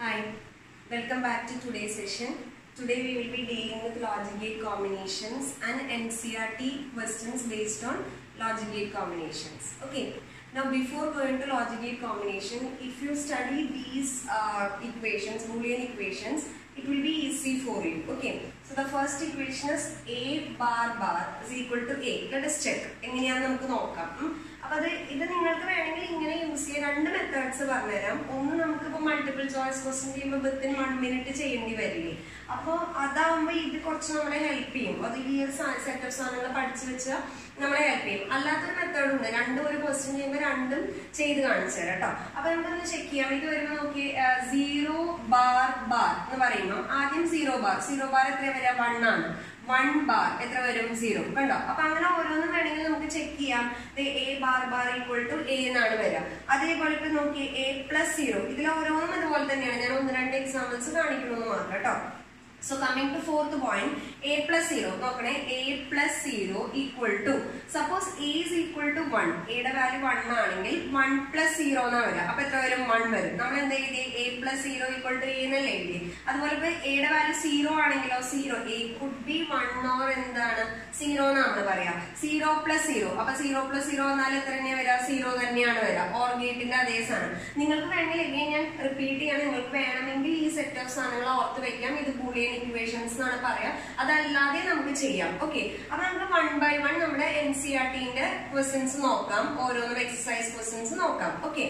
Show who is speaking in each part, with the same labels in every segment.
Speaker 1: Hi, welcome back to today's session. Today we will be dealing with logic gate combinations and NCRT questions based on logic gate combinations. Okay, now before going to logic gate combination, if you study these uh, equations, Boolean equations, it will be easy for you. Okay, so the first equation is A bar bar is equal to A. Let us check. എങ്ങനെയാണെന്ന് നമുക്ക് നോക്കാം ഉം. അപ്പൊ അത് ഇത് നിങ്ങൾക്ക് വേണമെങ്കിൽ ഇങ്ങനെ യൂസ് ചെയ്യാൻ രണ്ട് മെത്തേഡ്സ് പറഞ്ഞുതരാം ഒന്ന് നമുക്ക് ഇപ്പൊ മൾട്ടിപ്പിൾ ചോയ്സ് ക്വസ്റ്റ്യൻ ചെയ്യുമ്പോൾ വിത്തിൻ വൺ മിനിറ്റ് ചെയ്യേണ്ടി വരില്ലേ അപ്പോൾ അതാവുമ്പോൾ ഇത് കുറച്ച് നമ്മളെ ഹെൽപ്പ് ചെയ്യും അത് ഈ ഒരു സെറ്റ് ഓഫ് സാധനങ്ങൾ പഠിച്ചു വെച്ചാൽ നമ്മളെ ഹെൽപ്പ് ചെയ്യും അല്ലാത്തൊരു മെത്തേഡ് ഉണ്ട് രണ്ടും ഒരു ക്വസ്റ്റ്യൻ ചെയ്യുമ്പോൾ രണ്ടും ചെയ്ത് കാണിച്ചു തരാം കേട്ടോ അപ്പൊ നമുക്കൊന്ന് ചെക്ക് ചെയ്യാം ഇത് വരുമ്പോൾ നോക്കി സീറോ ബാർ ബാർ എന്ന് പറയുമ്പോൾ ആദ്യം സീറോ ബാർ സീറോ ബാർ എത്ര വരിക വൺ ആണ് വൺ ബാർ എത്ര വരും സീറോ കണ്ടോ അപ്പൊ അങ്ങനെ ഓരോന്നും വേണമെങ്കിൽ നമുക്ക് ചെക്ക് ചെയ്യാം A bar bar equal to A എന്നാണ് വരിക അതേപോലെ ഇപ്പൊ നോക്കി എ പ്ലസ് സീറോ ഇതിൽ ഓരോന്നും അതുപോലെ തന്നെയാണ് ഞാൻ ഒന്ന് രണ്ട് എക്സാമ്പിൾസ് കാണിക്കണമെന്ന് മാത്രം കേട്ടോ so coming to fourth point A plus zero നോക്കണേ A plus zero equal to suppose A is equal to one എയുടെ വാല്യൂ വൺ ആണെങ്കിൽ വൺ പ്ലസ് സീറോ എന്നാ വരിക അപ്പൊ എത്ര വരും വൺ വരും നമ്മൾ എന്താ എഴുതി A plus zero equal to A എന്നല്ലേ എഴുതി അതുപോലെ ഇപ്പൊ എയുടെ വാല്യൂ സീറോ ആണെങ്കിലോ zero A could be one or എന്താണ് സീറോ എന്നാണ് പറയാ സീറോ പ്ലസ് സീറോ അപ്പൊ സീറോ പ്ലസ് സീറോ എന്നാൽ എത്ര തന്നെയാ വരിക സീറോ തന്നെയാണ് വരിക ഓർ ഗേറ്റിന്റെ അതേ സാധനം നിങ്ങൾക്ക് വേണമെങ്കിൽ എങ്ങനെ ഞാൻ റിപ്പീറ്റ് ചെയ്യണം നിങ്ങൾക്ക് വേണമെങ്കിൽ ഈ സെറ്റ് ഓഫ് സാധനങ്ങൾ ഓർത്ത് വെക്കാം ഇത് ബൂളിയൻ ഇക്വേഷൻസ് എന്നാണ് പറയാ അതല്ലാതെ നമുക്ക് ചെയ്യാം ഓക്കെ അപ്പൊ നമുക്ക് വൺ ബൈ വൺ നമ്മുടെ എൻ സി ആർ ടിന്റെ ക്വസ്റ്റ്യൻസ് നോക്കാം ഓരോന്നും എക്സസൈസ് ക്വസ്റ്റ്യൻസ് നോക്കാം okay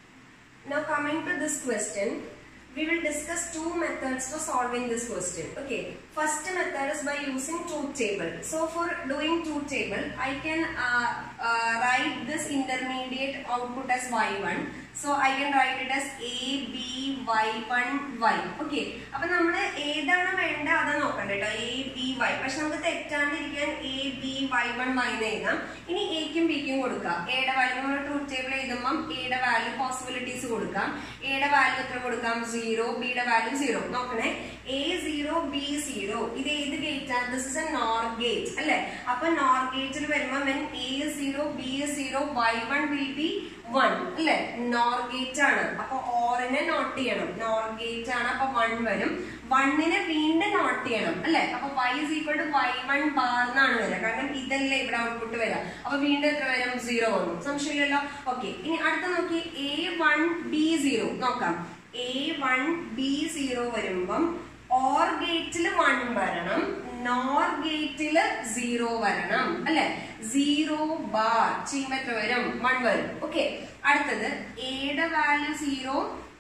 Speaker 1: Now coming to this question, we will discuss two methods for solving this question. Okay, first method is by using truth table. So for doing truth table, I can uh, uh, write this intermediate output as y1. So I can write it as a, b, y1, y. Okay, അപ്പൊ നമ്മള് ഏതാണ് വേണ്ട അത് നോക്കണ്ട കേട്ടോ A B Y പക്ഷെ നമുക്ക് തെറ്റാണ്ടിരിക്കാൻ A B Y one Y എന്ന് എഴുതാം ഇനി എക്കും ബിക്കും കൊടുക്കാം എയുടെ വാല്യൂ നമ്മൾ ട്രൂത്ത് ടേബിൾ എഴുതുമ്പം എയുടെ വാല്യൂ പോസിബിലിറ്റീസ് കൊടുക്കാം എയുടെ വാല്യൂ എത്ര കൊടുക്കാം സീറോ ബിയുടെ വാല്യൂ സീറോ നോക്കണേ എ സീറോ ബി സീറോ ഇത് ഏത് ഗേറ്റ് ആണ് this is a NOR gate അല്ലെ അപ്പൊ നോർ ഗേറ്റിൽ വരുമ്പോൾ when A zero B zero Y one will be one അല്ലെ നോർ ഗേറ്റ് ആണ് അപ്പൊ ഓറിനെ നോട്ട് ചെയ്യണം നോർ ഗേറ്റ് ആണ് അപ്പൊ വൺ വരും വണ്ണിനെ വീണ്ടും നോട്ട് ചെയ്യണം അല്ലെ അപ്പൊ Y is equal to Y one bar എന്നാണ് വരിക കാരണം ഇതല്ലേ ഇവിടെ ഔട്ട്പുട്ട് വരിക അപ്പൊ വീണ്ടും എത്ര വരും സീറോ വന്നു സംശയമില്ലല്ലോ ഓക്കെ ഇനി അടുത്ത നോക്കി എ വൺ ബി സീറോ നോക്കാം എ വൺ ബി സീറോ വരുമ്പം ഓർ ഗേറ്റിൽ വൺ വരണം നോർ ഗേറ്റില് സീറോ വരണം അല്ലെ സീറോ ബാർ ചെയ്യുമ്പോ എത്ര വരും വൺ വരും ഓക്കെ അടുത്തത് എയുടെ വാല്യൂ സീറോ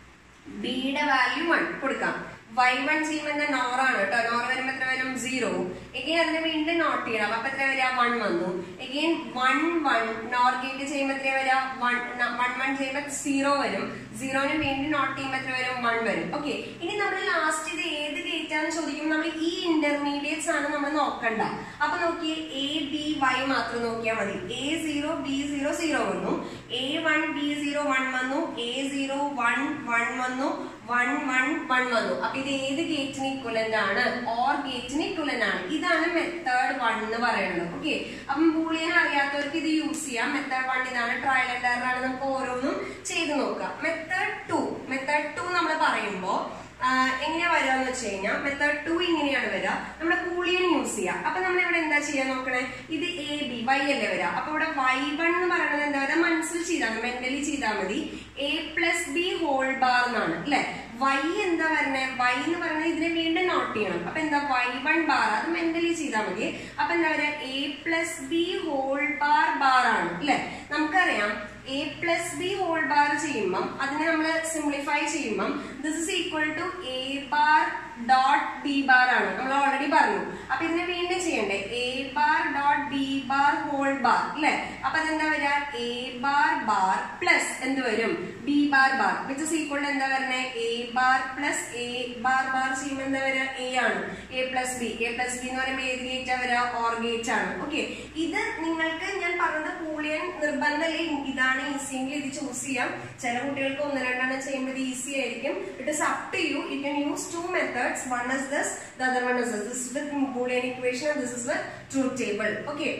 Speaker 1: ബിയുടെ വാല്യൂ വൺ കൊടുക്കാം വൈ വൺ ചെയ്യുമ്പോൾ എന്താ നോറാണ് കേട്ടോ നോർ വരുമ്പോ എത്ര വരും സീറോ എഗെയിൻ അതിനെ വീണ്ടും നോട്ട് ചെയ്യണം അപ്പൊ എത്ര വരിക വൺ വന്നു again one one NOR gate ചെയ്യുമ്പോൾ എത്ര വരിക വൺ വൺ വൺ ചെയ്യുമ്പോൾ സീറോ വരും സീറോനെ വീണ്ടും നോട്ട് ചെയ്യുമ്പോൾ എത്ര വരും വൺ വരും ഓക്കെ ഇനി നമ്മൾ ലാസ്റ്റ് ഇത് ഏത് ഗേറ്റ് ആണെന്ന് ചോദിക്കുമ്പോൾ നമ്മൾ ഈ ഇന്റർമീഡിയറ്റ്സ് ആണ് നമ്മൾ നോക്കണ്ട അപ്പൊ നോക്കിയേ എ ബി വൈ മാത്രം നോക്കിയാൽ മതി A zero B zero zero വന്നു A one B zero one വന്നു എ സീറോ വൺ വൺ വന്നു വൺ വൺ വൺ വന്നു അപ്പൊ ഇത് ഏത് ഗേറ്റിന് ഇക്വലന്റ് ആണ് ഓർ ഗേറ്റിന് ഇക്വലന്റ് ആണ് ഇതാണ് മെത്തേഡ് വൺ എന്ന് പറയുന്നത് ഓക്കെ അപ്പം ബൂളിയൻ അറിയാത്തവർക്ക് ഇത് യൂസ് ചെയ്യാം മെത്തേഡ് വൺ ഇതാണ് ട്രയൽ ആൻഡ് എറർ ആണ് നമുക്ക് ഓരോന്നും ചെയ്ത് നോക്കാം മെത്തേഡ് ടു മെത്തേഡ് ടു നമ്മൾ പറയുമ്പോ എങ്ങനെയാ വരിക എന്ന് വെച്ച് കഴിഞ്ഞാൽ മെത്തേഡ് ടു ഇങ്ങനെയാണ് വരിക നമ്മുടെ ബൂളിയൻ യൂസ് ചെയ്യാം അപ്പൊ നമ്മൾ ഇവിടെ എന്താ ചെയ്യാൻ നോക്കണേ ഇത് എ ബി വൈ അല്ലേ വരിക അപ്പൊ ഇവിടെ വൈ വൺ എന്ന് പറയുന്നത് എന്താ പറയുക മനസ്സിൽ ചെയ്താൽ മതി മെന്റലി ചെയ്താൽ മതി A plus B whole bar എന്നാണ് അല്ലെ വൈ എന്താ പറഞ്ഞേ വൈ എന്ന് പറയുന്നത് ഇതിനെ വീണ്ടും നോട്ട് ചെയ്യണം അപ്പൊ എന്താ വൈ വൺ ബാർ അത് മെന്റലി ചെയ്താൽ മതി അപ്പൊ എന്താ പറയാ A plus B whole bar bar ആണ് അല്ലെ നമുക്കറിയാം A plus B whole bar ചെയ്യുമ്പം അതിനെ നമ്മൾ സിംപ്ലിഫൈ ചെയ്യുമ്പം this is equal to A bar dot B bar ആണ് നമ്മൾ ഓൾറെഡി പറഞ്ഞു അപ്പൊ ഇതിനെ വീണ്ടും ചെയ്യണ്ടേ A bar dot B bar whole bar അല്ലെ അപ്പൊ അതെന്താ വരിക എ ബാർ ബാർ പ്ലസ് എന്ത് വരും B bar bar which is equal എന്താ വരുന്നത് A bar plus A bar bar ചെയ്യുമ്പോൾ എന്താ വരിക എ ആണ് A plus B A plus B എന്ന് പറയുമ്പോൾ ഏത് ഗേറ്റാ വരിക ഓർ ഗേറ്റ് ആണ് ഓക്കെ ഇത് നിങ്ങൾക്ക് ഞാൻ പറഞ്ഞത് പൂളിയൻ നിർബന്ധമല്ലേ ഇതാണ് ഈസിയെങ്കിൽ ഇത് ചൂസ് ചെയ്യാം ചില കുട്ടികൾക്ക് ഒന്ന് രണ്ടെണ്ണം ചെയ്യുമ്പോൾ ഇത് ഈസി ആയിരിക്കും it is up to you you can use two methods one is this the other one is this this with Boolean equation this is with truth table okay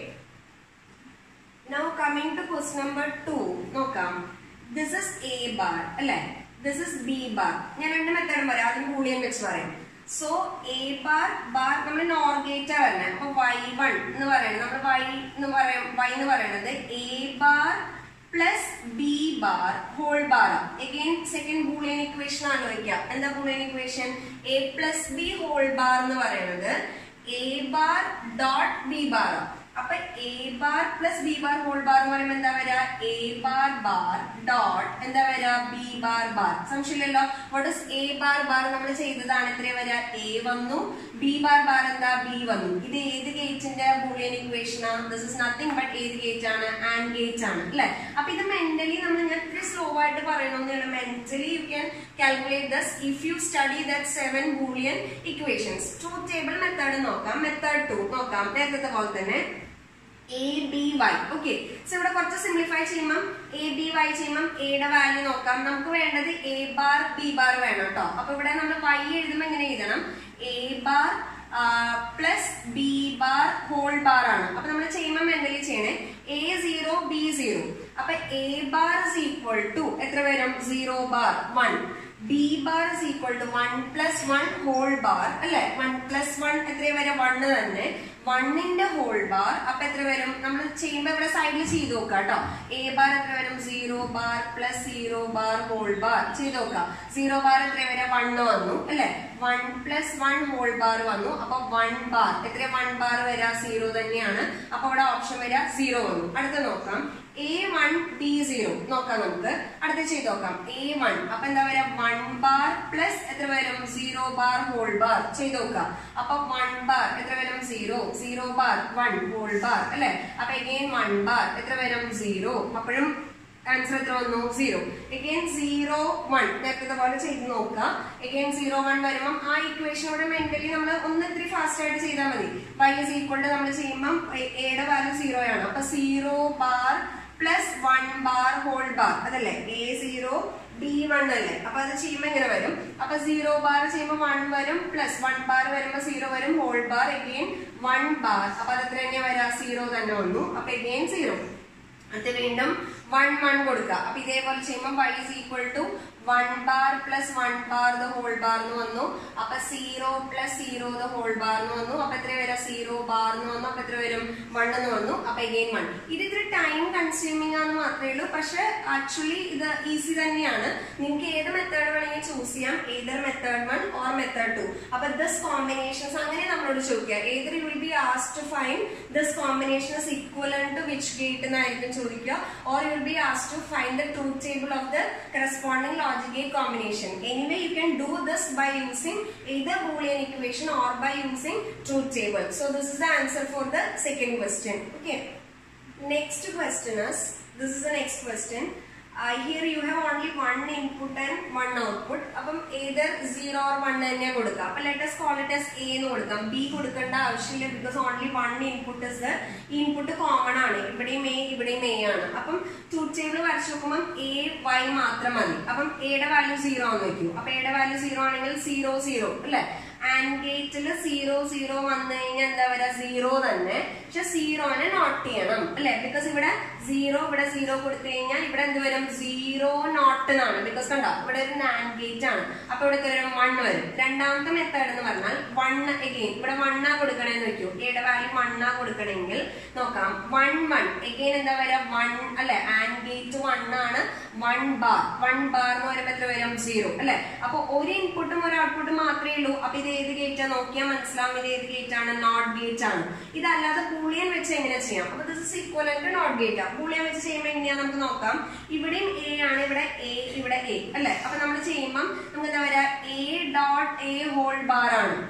Speaker 1: now coming to quest number two നോക്കാം this is A bar അല്ലെ this is B bar ഞാൻ രണ്ട് മെത്തേഡും പറയാം ആദ്യം Boolean വെച്ച് പറയാം so A bar bar നമ്മൾ നോർ ഗേറ്റ് വരുന്നത് അപ്പൊ വൈ വൺ എന്ന് പറയുന്നത് നമ്മൾ വൈ എന്ന് പറയാം വൈ എന്ന് പറയുന്നത് A bar plus B bar whole bar again second Boolean equation ആലോചിക്കാം എന്താ Boolean equation A plus B whole bar എന്ന് പറയുന്നത് A bar dot B bar അപ്പൊ A bar plus B bar whole bar എന്ന് പറയുമ്പോൾ എന്താ വരാ എ ബാർ ബാർ ഡോട്ട് എന്താ വരാ ബി ബാർ ബാർ സംശയമില്ലല്ലോ what is A bar bar നമ്മൾ ചെയ്തതാണ് എത്ര വരാ എ വന്നു ബി ബാർ ബാർ എന്താ ബി വന്നു ഇത് ഏത് ഗേറ്റിന്റെ ബൂളിയൻ ഇക്വേഷൻ ആണ് ദിസ് ഇസ് നത്തിങ് ബട്ട് ഏത് ഗേറ്റ് ആണ് ആൻഡ് ഗേറ്റ് ആണ് അല്ലെ അപ്പൊ ഇത് മെന്റലി നമ്മൾ ഞാൻ ഇത്തിരി സ്ലോ ആയിട്ട് പറയണമെന്നാണ് mentally you can calculate thus if you study that seven Boolean equations truth table method നോക്കാം മെത്തേഡ് ടു നോക്കാം നേരത്തെ പോലെ തന്നെ A B Y okay so ഇവിടെ കുറച്ച് സിംപ്ലിഫൈ ചെയ്യുമ്പോൾ എ ബി വൈ ചെയ്യുമ്പോൾ എയുടെ വാല്യൂ നോക്കാം നമുക്ക് വേണ്ടത് എ ബാർ ബി ബാർ വേണം കേട്ടോ അപ്പൊ ഇവിടെ നമ്മൾ വൈ എഴുതുമ്പോൾ എങ്ങനെ എഴുതണം A bar plus B bar whole bar ആണ് അപ്പൊ നമ്മൾ ചെയ്യുമ്പോൾ മെന്റലി ചെയ്യണേ എ സീറോ ബി സീറോ അപ്പൊ A bar is equal to എത്ര വരും zero bar one B bar is equal to one plus one whole bar അല്ലെ വൺ പ്ലസ് വൺ എത്ര വരെ വണ്ണ് തന്നെ വണ്ണിന്റെ ഹോൾ ബാർ അപ്പൊ എത്ര വരും നമ്മൾ ചെയ്യുമ്പോ ഇവിടെ സൈഡിൽ ചെയ്ത് നോക്കാം കേട്ടോ എ ബാർ എത്ര വരും zero bar plus zero bar whole bar ചെയ്ത് നോക്കാം സീറോ ബാർ എത്ര വരെ വണ്ണ് വന്നു അല്ലെ one plus one whole bar വന്നു അപ്പൊ വൺ ബാർ എത്ര വൺ ബാർ വരാ സീറോ തന്നെയാണ് അപ്പൊ ഇവിടെ ഓപ്ഷൻ വരാ സീറോ വന്നു അടുത്ത നോക്കാം എ വൺ ബി സീറോ നോക്കാം നമുക്ക് അടുത്ത ചെയ്ത് നോക്കാം എ വൺ അപ്പൊ എന്താ വരാ വൺ ബാർ പ്ലസ് എത്ര വരും സീറോ ബാർ ഹോൾ ബാർ ചെയ്ത് നോക്കാം അപ്പൊ വൺ ബാർ എത്ര വരും zero zero bar one whole bar അല്ലെ അപ്പൊ എഗെയിൻ വൺ ബാർ എത്ര വരും സീറോ അപ്പോഴും ആൻസർ എത്ര വന്നു സീറോ എഗെയിൻ സീറോ വൺ നേരത്തെ പോലെ ചെയ്ത് നോക്കാം എഗെയിൻ സീറോ വൺ വരുമ്പം ആ ഇക്വേഷനോടെ മെന്റലി നമ്മൾ ഒന്ന് ഇത്തിരി ഫാസ്റ്റ് ആയിട്ട് ചെയ്താൽ മതി വൈ ഇസ് ഈക്വൾ ടു നമ്മൾ ചെയ്യുമ്പം എയുടെ വാല്യൂ സീറോ ആണ് അപ്പൊ zero bar plus one bar whole bar അതല്ലേ എ സീറോ ബി വൺ അല്ലേ അപ്പൊ അത് ചെയ്യുമ്പോ ഇങ്ങനെ വരും അപ്പൊ സീറോ ബാർ ചെയ്യുമ്പോൾ വൺ വരും പ്ലസ് വൺ ബാർ വരുമ്പോ സീറോ വരും whole bar again one bar അപ്പൊ അത് എത്ര തന്നെ വരാ സീറോ തന്നെ വന്നു അപ്പൊ എഗെയിൻ സീറോ അത് വീണ്ടും വൺ വൺ കൊടുക്കുക അപ്പൊ ഇതേപോലെ ചെയ്യുമ്പോൾ Y is equal to one bar plus one bar the whole bar എന്ന് വന്നു അപ്പൊ zero plus zero the whole bar എന്ന് വന്നു അപ്പൊ എത്ര വരാം സീറോ ബാർ എന്ന് വന്നു അപ്പൊ എത്ര വരും വൺ എന്ന് വന്നു അപ്പൊ എഗെയിൻ വൺ ഇത് ഇത്തിരി ടൈം കൺസ്യൂമിംഗ് ആണെന്ന് മാത്രമേ ഉള്ളൂ പക്ഷെ ആക്ച്വലി ഇത് ഈസി തന്നെയാണ് നിങ്ങൾക്ക് ഏത് മെത്തേഡ് വേണമെങ്കിൽ ചൂസ് ചെയ്യാം either method one or method two അപ്പൊ ദിസ് കോമ്പിനേഷൻസ് അങ്ങനെ നമ്മളോട് ചോദിക്കുക either you will be asked to find this combinations equivalent to which gate എന്നായിരിക്കും ചോദിക്കുക or you will be asked to find the truth table of the corresponding logic gate combination. Anyway, you can do this by using either Boolean equation or by using truth table. So this is the answer for the second question. Okay. Next question is, this is the next question. Uh, here you have only one input and one output. അപ്പം Ather zero or one തന്നെ കൊടുക്കാം അപ്പൊ let's call it as A എന്ന് കൊടുക്കാം B കൊടുക്കേണ്ട ആവശ്യമില്ല because only one input is the input common ആണ് ഇവിടെയും എ ഇവിടെയും എ ആണ് അപ്പം ട്രൂത്ത് ടേബിൾ വരച്ചു നോക്കുമ്പോൾ എ വൈ മാത്രം മതി അപ്പം എയുടെ വാല്യൂ സീറോ എന്ന് വെക്കൂ അപ്പൊ എയുടെ വാല്യൂ സീറോ ആണെങ്കിൽ സീറോ സീറോ അല്ലെ ആൻഡ് ഗേറ്റിൽ സീറോ സീറോ വന്നു കഴിഞ്ഞാൽ എന്താ വരാ സീറോ തന്നെ പക്ഷെ സീറോനെ നോട്ട് ചെയ്യണം അല്ലെ ബിക്കോസ് ഇവിടെ സീറോ ഇവിടെ സീറോ കൊടുത്തു കഴിഞ്ഞാൽ ഇവിടെ എന്ത് വരും സീറോ നോട്ട് എന്നാണ് ബിക്കോസ് കണ്ടോ ഇവിടെ ഒരു നാൻഡ് ഗേറ്റ് ആണ് അപ്പൊ ഇവിടെ വരും വൺ വരും രണ്ടാമത്തെ മെത്തേഡ് എന്ന് പറഞ്ഞാൽ വൺ എഗെയിൻ ഇവിടെ വണ്ണാ കൊടുക്കണേന്ന് വെക്കൂ എയുടെ വാല്യൂ വണ്ണാ കൊടുക്കണമെങ്കിൽ നോക്കാം വൺ വൺ എഗെയിൻ എന്താ വരാ വൺ അല്ലെ ആൻഡ് ഗേറ്റ് വൺ ആണ് വൺ ബാർ വൺ ബാർ എന്ന് പറയുമ്പോൾ എത്ര വരും സീറോ അല്ലെ അപ്പൊ ഒരു ഇൻപുട്ടും ഒരു ഔട്ട്പുട്ടും മാത്രമേ ഉള്ളൂ അപ്പൊ ഇത് ഏത് ഗേറ്റ് നോക്കിയാൽ മനസ്സിലാവും ഇത് ഏത് ഗേറ്റ് ആണ് നോട്ട് ഗേറ്റ് ആണ് ഇതല്ലാതെ ബൂളിയൻ വെച്ച് എങ്ങനെ ചെയ്യാം അപ്പൊ this is equivalent NOT gate ആണ് ബൂളിയൻ വെച്ച് ചെയ്യുമ്പോൾ എങ്ങനെയാ നമുക്ക് നോക്കാം ഇവിടെയും എ ആണ് ഇവിടെ എ ഇവിടെ എ അല്ലെ അപ്പൊ നമ്മൾ ചെയ്യുമ്പോൾ നമുക്ക് എന്താ പറയാ A dot A whole bar ആണ്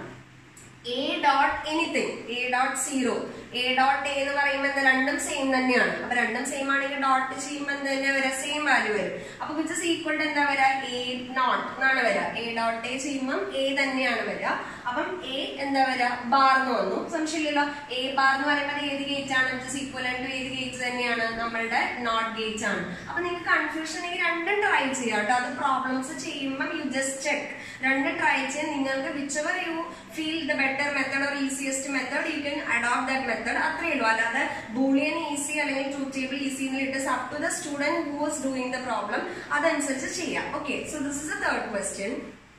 Speaker 1: A dot anything A dot zero A dot A എന്ന് പറയുമ്പോൾ എന്താ രണ്ടും സെയിം തന്നെയാണ് അപ്പൊ രണ്ടും സെയിം ആണെങ്കിൽ ഡോട്ട് ചെയ്യുമ്പോൾ എന്താ തന്നെ വരാ സെയിം വാല്യൂ വരും അപ്പൊ വിച്ച് ഇസ് ഈക്വൽ ടു എന്താ വരാ എ നോട്ട് എന്നാണ് വരാ എ ഡോട്ട് എ ചെയ്യുമ്പോൾ എ തന്നെയാണ് വരാ അപ്പം എ എന്താ വരാ ബാർ എന്ന് വന്നു സംശയമില്ലല്ലോ എ ബാർ എന്ന് പറയുമ്പോൾ ഏത് ഗേറ്റ് ആണ് വിച്ച് ഇസ് ഈക്വൽ ടു ഏത് ഗേറ്റ് തന്നെയാണ് നമ്മളുടെ നോട്ട് ഗേറ്റ് ആണ് അപ്പൊ നിങ്ങൾക്ക് കൺഫ്യൂഷൻ ഉണ്ടെങ്കിൽ രണ്ടും ട്രൈ ചെയ്യാം കേട്ടോ അത് പ്രോബ്ലംസ് ചെയ്യുമ്പോൾ യു ജസ്റ്റ് ചെക്ക് രണ്ടും ട്രൈ ചെയ്യാൻ നിങ്ങൾക്ക് whichever you feel the better method or easiest method you can adopt that method method അത്രയേ ഉള്ളൂ അല്ലാതെ ബൂളിയൻ ഈസി അല്ലെങ്കിൽ ട്രൂത്ത് ടേബിൾ ഈസി എന്നിട്ട് up to the student who was doing the problem അതനുസരിച്ച് ചെയ്യാം okay so this is a third question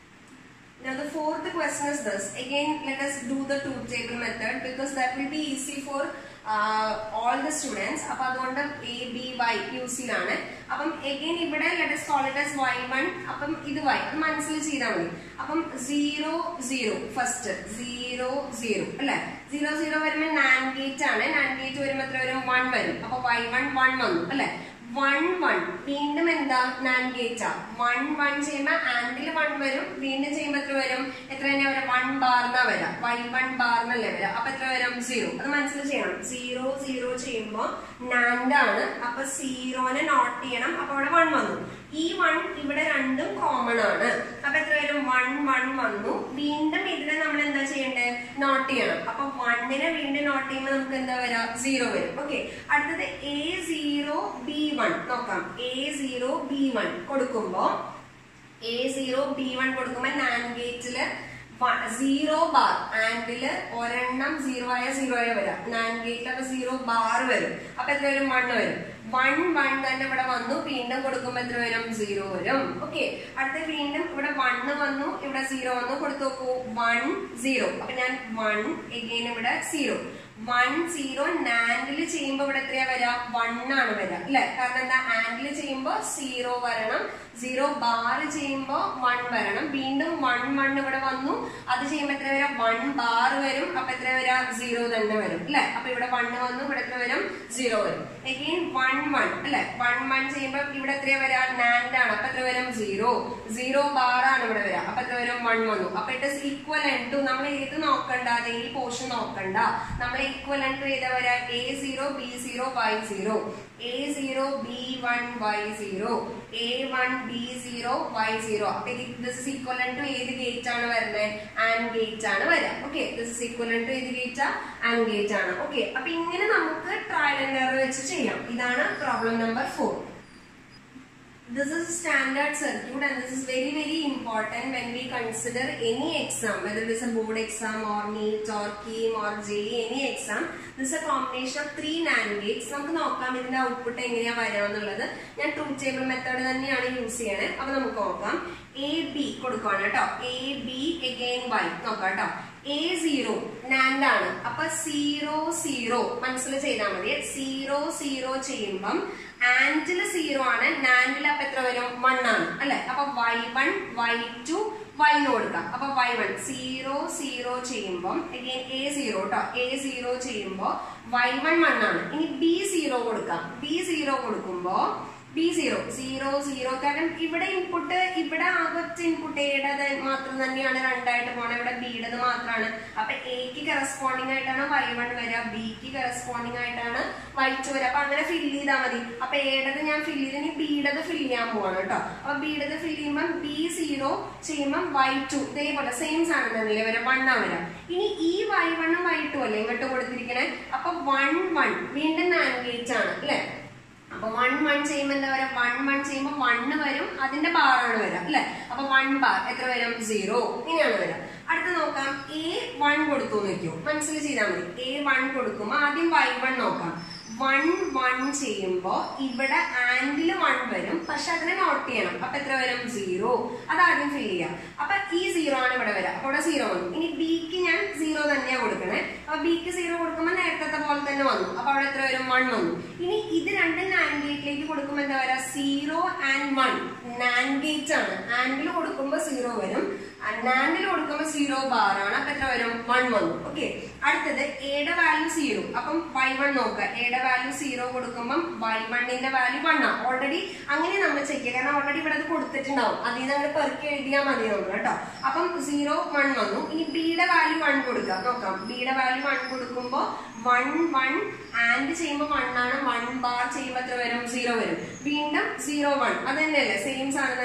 Speaker 1: Now the fourth question is this. Again, let us do the truth table method because that will be easy for uh, all the students. അപ്പൊ അതുകൊണ്ട് A B Y use ചെയ്യാണ് അപ്പം again ഇവിടെ let us call it as Y one അപ്പം ഇത് Y അത് മനസ്സിൽ ചെയ്താൽ മതി അപ്പം zero zero first zero zero അല്ലെ സീറോ സീറോ വരുമ്പോൾ നാൻ ഗേറ്റ് ആണ് നാൻ ഗേറ്റ് വരുമ്പോൾ എത്ര വരും വൺ വരും അപ്പൊ വൈ വൺ വൺ വന്നു അല്ലെ വൺ വൺ വീണ്ടും എന്താ നാൻ ഗേറ്റാ വൺ വൺ ചെയ്യുമ്പോ ആൻഡിൽ വൺ വരും വീണ്ടും ചെയ്യുമ്പോ എത്ര വരും എത്ര തന്നെ വരാം വൺ ബാർന്നാ വരാം വൈ വൺ ബാർന്നല്ലേ വരാം അപ്പൊ എത്ര വരും സീറോ അത് മനസ്സിൽ ചെയ്യണം സീറോ സീറോ ചെയ്യുമ്പോ നാൻഡ് ആണ് അപ്പൊ സീറോനെ നോട്ട് ചെയ്യണം അപ്പൊ അവിടെ വൺ വന്നു ഈ വൺ ഇവിടെ രണ്ടും കോമൺ ആണ് അപ്പൊ എത്ര വരും വൺ വൺ വന്നു വീണ്ടും ഇതിനെ നമ്മൾ എന്താ ചെയ്യേണ്ടത് നോട്ട് ചെയ്യണം അപ്പൊ വണ്ണിനെ വീണ്ടും നോട്ട് ചെയ്യുമ്പോൾ നമുക്ക് എന്താ വരാ സീറോ വരും ഓക്കെ അടുത്തത് എ സീറോ ബി വൺ നോക്കാം എ സീറോ ബി വൺ കൊടുക്കുമ്പോ എ സീറോ ബി വൺ കൊടുക്കുമ്പോ നാൻ ഗേറ്റില് സീറോ ബാർ ആൻഡില് ഒരെണ്ണം സീറോ ആയ സീറോ ആയ വരാം നാൻ ഗേറ്റിൽ അപ്പൊ സീറോ ബാർ വരും അപ്പൊ എത്ര വരും വൺ വരും വൺ വൺ തന്നെ ഇവിടെ വന്നു വീണ്ടും കൊടുക്കുമ്പോ എത്ര വരും സീറോ വരും ഓക്കെ അടുത്ത വീണ്ടും ഇവിടെ വണ്ണ് വന്നു ഇവിടെ സീറോ വന്നു കൊടുത്തു നോക്കൂ വൺ സീറോ അപ്പൊ ഞാൻ വൺ എഗെയിൻ ഇവിടെ സീറോ വൺ സീറോ നാൻഡിൽ ചെയ്യുമ്പോ ഇവിടെ എത്രയാ വരാ വൺ ആണ് വരാ അല്ലെ കാരണം എന്താ ആൻഡിൽ ചെയ്യുമ്പോ സീറോ വരണം സീറോ ബാർ ചെയ്യുമ്പോ വൺ വരണം വീണ്ടും വൺ വൺ ഇവിടെ വന്നു അത് ചെയ്യുമ്പോ എത്ര വരാം വൺ ബാർ വരും അപ്പൊ എത്ര വരാ സീറോ തന്നെ വരും അല്ലെ അപ്പൊ ഇവിടെ വണ്ണ് വന്നു ഇവിടെ എത്ര വരും സീറോ വരും എഗെയിൻ വൺ വൺ അല്ലെ വൺ വൺ ചെയ്യുമ്പോ ഇവിടെ എത്രയാ വരാ നാൻഡ് ആണ് അപ്പൊ എത്ര വരും സീറോ സീറോ ബാർ ആണ് ഇവിടെ വരാ അപ്പൊ എത്ര വരും വൺ വന്നു അപ്പൊ ഇറ്റ് ഇസ് ഈക്വൽ ടു നമ്മൾ ഏത് നോക്കണ്ട അത് ഈ പോർഷൻ നോക്കണ്ട നമ്മൾ ഈക്വൽ ടു ഏതാ വരാ A zero B zero Y zero A zero B one Y zero A one B zero Y zero അപ്പൊ ദിസ് ഇസ് ഈക്വൽ ടു ഏത് ഗേറ്റ് ആണ് വരുന്നത് ആൻഡ് ഗേറ്റ് ആണ് വരാം okay this is equal to ഏത് gate AND gate ആണ് okay അപ്പൊ ഇങ്ങനെ നമുക്ക് ട്രയൽ ആൻഡ് എറർ വെച്ച് ചെയ്യാം ഇതാണ് problem number four this is standard circuit and this is very very important when we consider any exam whether it is a board exam or NEET or KEAM or JEE any exam this is a combination of three NAND gates നമുക്ക് നോക്കാം ഇതിന്റെ output എങ്ങനെയാ വരിക എന്നുള്ളത് ഞാൻ truth table method തന്നെയാണ് use ചെയ്യണത് അപ്പൊ നമുക്ക് നോക്കാം എ ബി കൊടുക്കുകയാണ് കേട്ടോ എ ബി അഗെയിൻ വൈ നോക്കാം കേട്ടോ എ സീറോ നാൻഡ് ആണ് അപ്പൊ സീറോ സീറോ മനസ്സിൽ ചെയ്താൽ മതി സീറോ സീറോ ചെയ്യുമ്പം ആൻഡില് സീറോ ആണ് നാൻഡിൽ അപ്പൊ എത്ര വരും വൺ ആണ് അല്ലെ അപ്പൊ വൈ വൺ വൈ ടു വൈന് കൊടുക്കാം അപ്പൊ വൈ വൺ സീറോ സീറോ ചെയ്യുമ്പം അഗെയിൻ എ സീറോ കേട്ടോ എ സീറോ ചെയ്യുമ്പോ വൈ വൺ വൺ ആണ് ഇനി ബി സീറോ കൊടുക്കാം ബി സീറോ കൊടുക്കുമ്പോ ബി സീറോ സീറോ സീറോ കാരണം ഇവിടെ ഇൻപുട്ട് ഇവിടെ ആകത്ത് ഇൻപുട്ട് എയുടെ മാത്രം തന്നെയാണ് രണ്ടായിട്ട് പോണത് ഇവിടെ ബിയുടേത് മാത്രമാണ് അപ്പൊ എക്ക് കറസ്പോണ്ടിങ് ആയിട്ടാണ് വൈ വൺ വരിക ബിക്ക് കറസ്പോണ്ടിങ് ആയിട്ടാണ് വൈ ടു വരിക അപ്പൊ അങ്ങനെ ഫില്ല് ചെയ്താൽ മതി അപ്പൊ എയുടേത് ഞാൻ ഫില്ല് ചെയ്ത് ഇനി ബിയുടേത് ഫില്ല് ചെയ്യാൻ പോവാണ് കേട്ടോ അപ്പൊ ബിയുടേത് ഫില്ല് ചെയ്യുമ്പോൾ ബി സീറോ ചെയ്യുമ്പോൾ വൈ ടു ഇതേപോലെ സെയിം സാധനം തന്നെയല്ലേ വരാം വൺ ആ വരാം ഇനി ഈ വൈ വണ്ണും വൈ ടു അല്ലേ ഇങ്ങോട്ട് കൊടുത്തിരിക്കണേ അപ്പൊ വൺ വൺ വീണ്ടും നാൻഗേറ്റ് ആണ് അല്ലെ അപ്പൊ വൺ വൺ ചെയ്യുമ്പോൾ എന്താ പറയാ വൺ വൺ ചെയ്യുമ്പോൾ വണ്ണ് വരും അതിന്റെ ബാറാണ് വരാം അല്ലെ അപ്പൊ വൺ ബാർ എത്ര വരും സീറോ ഇങ്ങനെയാണ് വരാം അടുത്ത നോക്കാം എ വൺ കൊടുത്തു നോക്കിയോ മനസ്സിൽ ചെയ്താൽ മതി എ വൺ കൊടുക്കുമ്പോ ആദ്യം വൈ വൺ നോക്കാം വൺ വൺ ചെയ്യുമ്പോ ഇവിടെ ആൻഡിൽ വൺ വരും പക്ഷെ അതിനെ നോട്ട് ചെയ്യണം അപ്പൊ എത്ര വരും സീറോ അത് ആദ്യം ഫിൽ ചെയ്യാം അപ്പൊ ഈ സീറോ ആണ് ഇവിടെ വരാം അപ്പൊ ഇവിടെ സീറോ വന്നു ഇനി ബിക്ക് ഞാൻ സീറോ തന്നെയാ കൊടുക്കണേ അപ്പൊ ബിക്ക് സീറോ കൊടുക്കുമ്പോൾ നേരത്തെ പോലെ തന്നെ വന്നു അപ്പൊ അവിടെ എത്ര വരും വൺ വന്നു ഇനി ഇത് രണ്ടും നാൻഡ് ഗേറ്റിലേക്ക് കൊടുക്കുമ്പോൾ എന്താ പറയാ zero AND one NAND gate ആണ് ആൻഡിൽ കൊടുക്കുമ്പോൾ സീറോ വരും നാൻഡിൽ കൊടുക്കുമ്പോൾ സീറോ ബാർ ആണ് അപ്പൊ എത്ര വരും വൺ വന്നു ഓക്കെ അടുത്തത് എയുടെ വാല്യൂ സീറോ അപ്പം വൈ വൺ നോക്കുക എയുടെ വാല്യൂ സീറോ കൊടുക്കുമ്പോൾ വൈ വണ്ണിന്റെ വാല്യൂ വൺ ആണ് ഓൾറെഡി അങ്ങനെ നമ്മൾ ചെക്ക് ചെയ്യുക കാരണം ഓൾറെഡി ഇവിടെ അത് കൊടുത്തിട്ടുണ്ടാവും അതിൽ നിന്ന് അങ്ങനെ പെറുക്കി എഴുതിയാൽ മതി നമ്മൾ കേട്ടോ അപ്പം സീറോ വൺ വന്നു ഇനി ബിയുടെ വാല്യൂ വൺ കൊടുക്കാം നോക്കാം ബിയുടെ വാല്യൂ വൺ കൊടുക്കുമ്പോൾ വൺ വൺ ആൻഡ് ചെയ്യുമ്പോൾ വൺ ആണ് വൺ ബാർ ചെയ്യുമ്പോൾ എത്ര വരും സീറോ വരും വീണ്ടും സീറോ വൺ അത് തന്നെയല്ലേ സെയിം സാധനം തന്നെയാണ്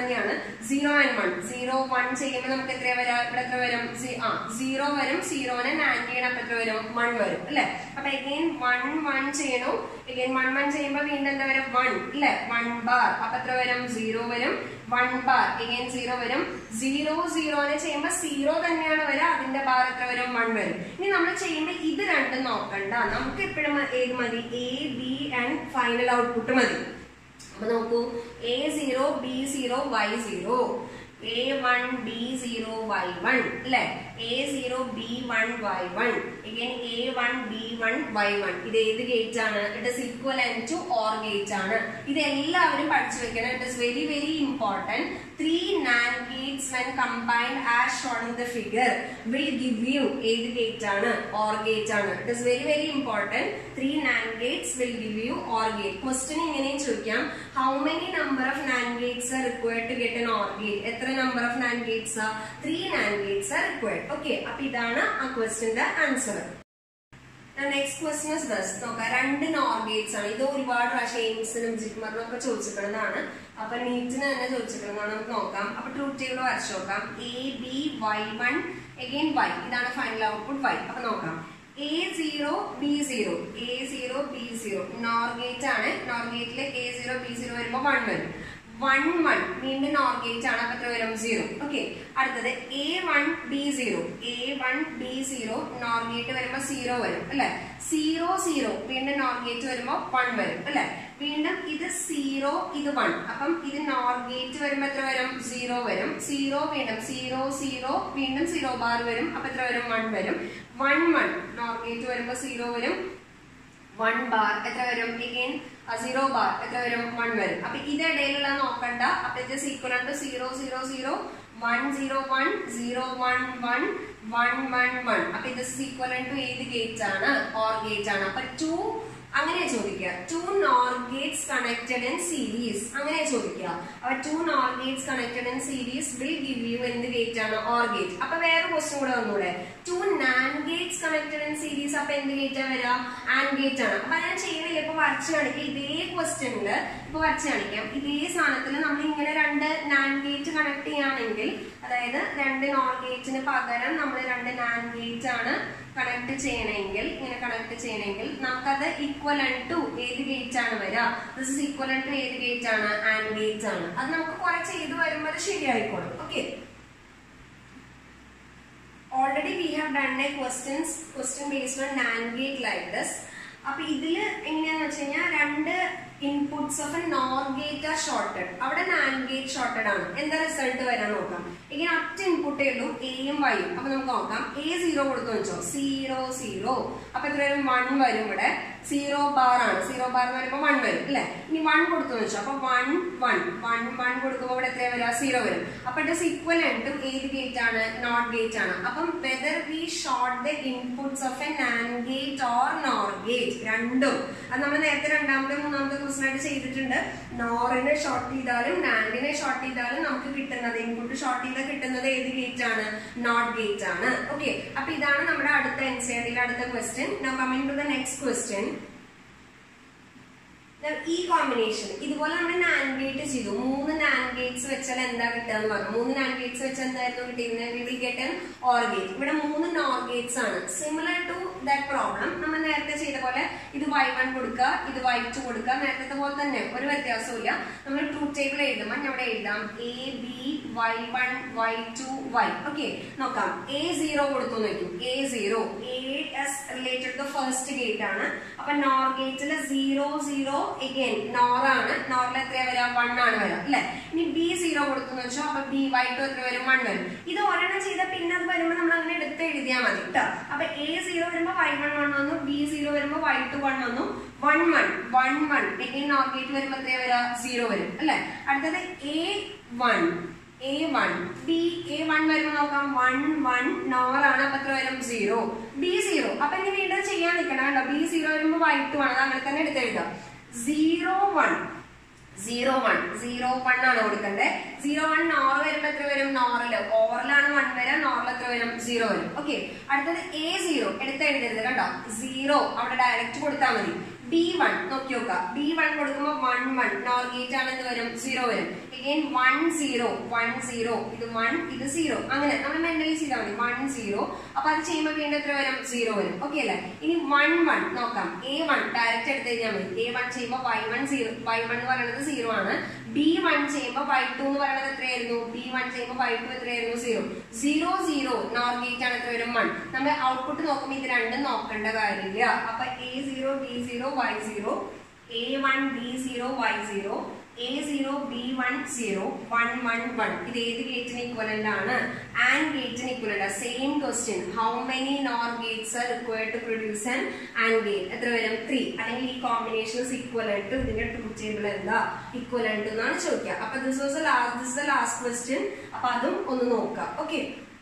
Speaker 1: zero AND one zero one ചെയ്യുമ്പോൾ നമുക്ക് എത്ര വരാം ഇവിടെ എത്ര വരും സി- ആ സീറോ വരും സീറോനെ നാൻഡ് ചെയ്യണം അപ്പൊ എത്ര വരും വൺ വരും അല്ലെ അപ്പൊ എഗെയിൻ വൺ വൺ ചെയ്യണു എഗെയിൻ വൺ വൺ ചെയ്യുമ്പോൾ വീണ്ടും എന്താ വരും വൺ അല്ലെ വൺ ബാർ അപ്പൊ എത്ര വരും സീറോ വരും വൺ ബാർ എഗെയിൻ സീറോ വരും സീറോ സീറോനെ ചെയ്യുമ്പോൾ സീറോ തന്നെയാണ് വരിക അതിന്റെ ബാർ എത്ര വരും വൺ വരും ഇനി നമ്മൾ ചെയ്യുമ്പോൾ ഇത് രണ്ടും നോക്കണ്ട നമുക്ക് എപ്പോഴും ഏത് മതി A B AND final output മതി അപ്പൊ നോക്കൂ A zero B zero Y zero A one B zero Y one അല്ലെ A zero B one Y one again A one B one Y one ഇത് ഏത് ഗേറ്റ് ആണ് it is equal to OR gate ആണ് ഇത് എല്ലാവരും പഠിച്ചു വെക്കണം it is very very important three NAND gates when combined as shown in the figure will give U ഏത് gate ആണ് ഓർ ഗേറ്റ് ആണ് it is very very important three NAND gates will give you OR gate question ഇങ്ങനെയും ചോദിക്കാം how many number of NAND gates are required to get an OR gate എത്ര number of NAND gates three NAND gates are required okay അപ്പൊ ഇതാണ് ആ ക്വസ്റ്റ്യന്റെ answer next question is thus നോക്കാം രണ്ട് nor gates ആണ് ഇത് ഒരുപാട് പ്രാവശ്യം എയിംസിനും ജിറ്റ്മറിനും ഒക്കെ ചോദിച്ചിട്ടുള്ളതാണ് അപ്പൊ നീറ്റിന് തന്നെ ചോദിച്ചിട്ടുള്ളതാണ് നമുക്ക് നോക്കാം അപ്പൊ ട്രൂത്ത് ടേബിൾ വരച്ചു നോക്കാം A B Y one again Y ഇതാണ് ഫൈനൽ ഔട്ട്പുട്ട് വൈ അപ്പൊ നോക്കാം A zero B zero A zero B zero NOR gate ആണ് നോർ ഗേറ്റില് എ സീറോ ബി സീറോ വരുമ്പോ വൺ വരും വൺ വൺ വീണ്ടും നോർ ഗേറ്റ് ആണ് അപ്പൊ എത്ര വരും സീറോ ഓക്കെ അടുത്തത് A one B zero A one B zero NOR gate വരുമ്പോ സീറോ വരും അല്ലെ സീറോ സീറോ വീണ്ടും നോർ ഗേറ്റ് വരുമ്പോ വൺ വരും അല്ലെ വീണ്ടും ഇത് സീറോ ഇത് വൺ അപ്പം ഇത് നോർ ഗേറ്റ് വരുമ്പോ എത്ര വരും സീറോ വരും സീറോ വീണ്ടും സീറോ സീറോ വീണ്ടും സീറോ ബാർ വരും അപ്പൊ എത്ര വരും വൺ വരും വൺ വൺ നോർ ഗേറ്റ് വരുമ്പോ സീറോ വരും വൺ ബാർ എത്ര വരും എഗെയിൻ സീറോ ബാർ എത്ര വരും വൺ വരും അപ്പൊ ഇതിടയിലുള്ള നോക്കണ്ട അപ്പൊ ഇത് equal to zero zero zero one zero one zero one one one one one അപ്പൊ ഇത് ഈക്വൽ ടു ഏത് ഗേറ്റ് ആണ് ഓർ ഗേറ്റ് ആണ് അപ്പൊ ടു അങ്ങനെ ചോദിക്കുക two NOR gates connected in series അങ്ങനെ ചോദിക്കുക അപ്പൊ two NOR gates connected in series will give you എന്ത് ഗേറ്റ് ആണ് ഓർ ഗേറ്റ് അപ്പൊ വേറെ ക്വസ്റ്റ്യൻ കൂടെ വന്നൂടെ two NAND gates connected in series അപ്പൊ എന്ത് ഗേറ്റ് ആ വരാ ആൻ ഗേറ്റ് ആണ് അപ്പൊ ഞാൻ ചെയ്യുന്നില്ല ഇപ്പൊ വരച്ച് കാണിക്കാം ഇതേ ക്വസ്റ്റ്യനില് ഇപ്പൊ വരച്ച് കാണിക്കാം ഇതേ സാധനത്തിൽ നമ്മൾ ഇങ്ങനെ രണ്ട് നാൻ ഗേറ്റ് കണക്ട് ചെയ്യുകയാണെങ്കിൽ അതായത് രണ്ട് നോർ ഗേറ്റിന് പകരം നമ്മൾ രണ്ട് നാൻ ഗേറ്റ് ആണ് കണക്ട് ചെയ്യണമെങ്കിൽ ഇങ്ങനെ കണക്ട് ചെയ്യണമെങ്കിൽ നമുക്കത് ഈക്വൽ ടു ഏത് ഗേറ്റ് ആണ് വരിക ദിസ് ഇസ് ഈക്വൽ ടു ഏത് ഗേറ്റ് ആണ് ആൻഡ് ഗേറ്റ് ആണ് അത് നമുക്ക് കുറെ ചെയ്ത് വരുമ്പോൾ അത് ശരിയായിക്കോളും okay already we have done a questions question based on NAND gate like this അപ്പൊ ഇതില് എങ്ങനെയാന്ന് വെച്ച് കഴിഞ്ഞാൽ രണ്ട് inputs of a NOR gate are shorted അവിടെ നാൻ ഗേറ്റ് ഷോർട്ടഡ് ആണ് എന്താ റിസൾട്ട് വരാൻ നോക്കാം ഇങ്ങനെ ഒറ്റ ഇൻപുട്ടേ ഉള്ളൂ എയും വൈയും അപ്പൊ നമുക്ക് നോക്കാം എ സീറോ കൊടുത്തു വെച്ചോ സീറോ സീറോ അപ്പൊ എത്ര വരും വൺ വരും ഇവിടെ സീറോ ബാർ ആണ് സീറോ ബാർ എന്ന് പറയുമ്പോൾ വൺ വരും അല്ലെ ഇനി വൺ കൊടുത്തു വെച്ചോ അപ്പൊ വൺ വൺ വൺ വൺ കൊടുക്കുമ്പോൾ ഇവിടെ എത്ര വരിക സീറോ വരും അപ്പൊ ഇറ്റ് ഇസ് ഈക്വൽ ടു ഏത് ഗേറ്റ് ആണ് നോട്ട് ഗേറ്റ് ആണ് അപ്പം whether we short the inputs of a NAND gate or NOR gate രണ്ടും അത് നമ്മൾ നേരത്തെ രണ്ടാമത്തെ മൂന്നാമത്തെ ക്വസ്റ്റൻ ആയിട്ട് ചെയ്തിട്ടുണ്ട് നോറിനെ ഷോർട്ട് ചെയ്താലും നാൻഡിനെ ഷോർട്ട് ചെയ്താലും നമുക്ക് കിട്ടുന്നത് ഇൻപുട്ട് ഷോർട്ട് ചെയ്താൽ കിട്ടുന്നത് ഏത് ഗേറ്റ് ആണ് നോട്ട് ഗേറ്റ് ആണ് ഓക്കെ അപ്പൊ ഇതാണ് നമ്മുടെ അടുത്ത എൻ സി ആർ അടുത്ത question coming to the next question ഈ കോമ്പിനേഷൻ ഇതുപോലെ നമ്മൾ നാൻ ഗേറ്റ് ചെയ്തു മൂന്ന് നാൻ ഗേറ്റ്സ് വെച്ചാൽ എന്താ കിട്ടുക എന്ന് പറഞ്ഞു മൂന്ന് നാൻ ഗേറ്റ്സ് വെച്ചാൽ എന്തായിരുന്നു കിട്ടിയിരുന്നത് വിൽ ഗെറ്റ് ഓർ ഗേറ്റ് ഇവിടെ മൂന്ന് നോർ ഗേറ്റ്സ് ആണ് സിമിലർ ടു ദാറ്റ് പ്രോബ്ലം നമ്മൾ നേരത്തെ ചെയ്ത പോലെ ഇത് വൈ വൺ കൊടുക്കുക ഇത് വൈ ടു കൊടുക്കുക നേരത്തെ പോലെ തന്നെ ഒരു വ്യത്യാസവും നമ്മൾ ട്രൂത്ത് ടേബിൾ എഴുതുമ്പോൾ ഇവിടെ എഴുതാം A B Y one Y two Y okay നോക്കാം എ സീറോ കൊടുത്തു നോക്കും A zero as related to first gate ആണ് അപ്പൊ നോർ ഗേറ്റിൽ സീറോ സീറോ എഗെയിൻ നോറാണ് നോറിൽ എത്ര വരാം വൺ ആണ് വരാം അല്ലെ ഇനി ബി സീറോ കൊടുത്തു വെച്ചോ അപ്പൊ ബി വൈ ടു എത്ര വരും വൺ വരും ഇത് ഒരെണ്ണം ചെയ്ത പിന്നെ അത് വരുമ്പോൾ നമ്മൾ അങ്ങനെ എടുത്ത് എഴുതിയാൽ മതി കേട്ടോ അപ്പൊ എ സീറോ വരുമ്പോ വൈ വൺ വൺ വന്നു ബി സീറോ വരുമ്പോ വൈ ടു വൺ വന്നു one one one one again NOR gate വരുമ്പോ എത്ര വരാ സീറോ വരും അല്ലെ അടുത്തത് A one A one B A one വരുമ്പോ നോക്കാം വൺ വൺ നോറാണ് അപ്പൊ എത്ര വരും സീറോ ബി സീറോ അപ്പൊ ഇനി വീണ്ടും ചെയ്യാൻ നിൽക്കണം കേട്ടോ ബി സീറോ വരുമ്പോ വൈ ടു ആണ് അത് അങ്ങനെ തന്നെ എടുത്തെഴുതാം zero one zero one zero one ആണ് കൊടുക്കണ്ടേ സീറോ വൺ നോർ വരുമ്പോ എത്ര വരും നോറില് ഓറിലാണ് വൺ വരാം നോറിൽ എത്ര വരും സീറോ വരും ഓക്കെ അടുത്തത് എ സീറോ എടുത്ത് എഴുതരുത് കണ്ടോ സീറോ അവിടെ ഡയറക്റ്റ് കൊടുത്താൽ മതി ബി വൺ നോക്കി നോക്കാം ബി വൺ കൊടുക്കുമ്പോൾ വൺ വൺ നോർ ഗേറ്റ് ആണ് എന്ത് വരും സീറോ വരും again one zero one zero ഇത് വൺ ഇത് സീറോ അങ്ങനെ നമ്മൾ മെന്റലി ചെയ്താൽ മതി വൺ സീറോ അപ്പൊ അത് ചെയ്യുമ്പോൾ വീണ്ടും എത്ര വരും സീറോ വരും ഓക്കെ അല്ലേ ഇനി വൺ വൺ നോക്കാം എ വൺ ഡയറക്റ്റ് എടുത്ത് കഴിഞ്ഞാൽ മതി എ വൺ ചെയ്യുമ്പോൾ Y one zero Y one എന്ന് പറയുന്നത് സീറോ ആണ് ബി വൺ ചെയ്യുമ്പോൾ വൈ ടു എന്ന് പറയുന്നത് എത്രയായിരുന്നു ബി വൺ ചെയ്യുമ്പോൾ വൈ ടു എത്രയായിരുന്നു zero zero zero NOR gate ആണ് എത്ര വരും വൺ നമ്മൾ ഔട്ട്പുട്ട് നോക്കുമ്പോൾ ഇത് രണ്ടും നോക്കേണ്ട കാര്യമില്ല അപ്പൊ A zero B zero Y zero A one B zero Y zero A zero B one zero one one one ഇത് ഏത് ഗേറ്റിന് ഇക്വലന്റ് ആണ് ആൻഡ് ഗേറ്റിന് equivalent same question how many NOR gates are required to produce an AND gate എത്ര വരും three അല്ലെങ്കിൽ ഈ combination equivalent ഇതിന്റെ ട്രൂത്ത് ടേബിൾ എന്താ ഇക്വലന്റ് എന്നാണ് ചോദിക്കുക അപ്പൊ this was last this the last question അപ്പൊ അതും ഒന്ന് നോക്കാം ഓക്കെ